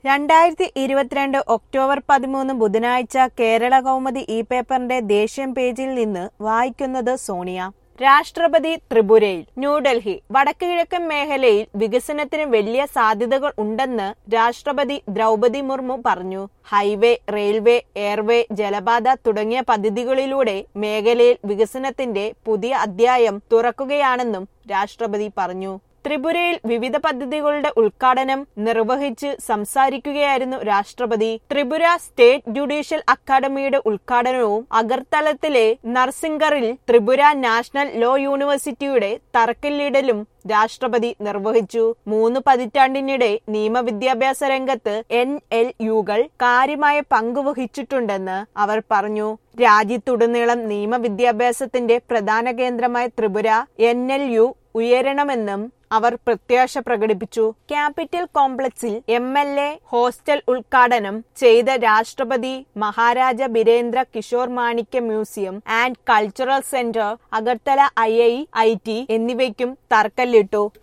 രണ്ടായിരത്തി ഇരുപത്തിരണ്ട് ഒക്ടോബർ പതിമൂന്ന് ബുധനാഴ്ച കേരള കൗമുദി ഇ പേപ്പറിന്റെ ദേശീയം പേജിൽ നിന്ന് വായിക്കുന്നത് സോണിയ രാഷ്ട്രപതി ത്രിപുരയിൽ ന്യൂഡൽഹി വടക്ക് കിഴക്കൻ മേഖലയിൽ വികസനത്തിന് വലിയ സാധ്യതകൾ ഉണ്ടെന്ന് രാഷ്ട്രപതി ദ്രൗപതി മുർമു പറഞ്ഞു ഹൈവേ റെയിൽവേ എയർവേ ജലപാത തുടങ്ങിയ പദ്ധതികളിലൂടെ മേഖലയിൽ വികസനത്തിന്റെ പുതിയ അധ്യായം തുറക്കുകയാണെന്നും രാഷ്ട്രപതി പറഞ്ഞു ത്രിപുരയിൽ വിവിധ പദ്ധതികളുടെ ഉദ്ഘാടനം നിർവഹിച്ച് സംസാരിക്കുകയായിരുന്നു രാഷ്ട്രപതി ത്രിപുര സ്റ്റേറ്റ് ജുഡീഷ്യൽ അക്കാദമിയുടെ ഉദ്ഘാടനവും അഗർത്തലത്തിലെ നർസിംഗറിൽ ത്രിപുര നാഷണൽ ലോ യൂണിവേഴ്സിറ്റിയുടെ തറക്കല്ലിടലും രാഷ്ട്രപതി നിർവഹിച്ചു മൂന്ന് പതിറ്റാണ്ടിനിടെ നിയമവിദ്യാഭ്യാസ രംഗത്ത് എൻ എൽ യുകൾ കാര്യമായ പങ്കുവഹിച്ചിട്ടുണ്ടെന്ന് അവർ പറഞ്ഞു രാജ്യത്തുടനീളം നിയമവിദ്യാഭ്യാസത്തിന്റെ പ്രധാന കേന്ദ്രമായ ത്രിപുര എൻ എൽ യു ഉയരണമെന്നും അവർ പ്രത്യാശ പ്രകടിപ്പിച്ചു ക്യാപിറ്റൽ കോംപ്ലക്സിൽ എം എൽ എ ഹോസ്റ്റൽ ഉദ്ഘാടനം ചെയ്ത രാഷ്ട്രപതി Maharaja Birendra Kishore Manikya museum and cultural centre Agartala I I I T എന്നിവയ്ക്കും തറക്കല്ലിട്ടു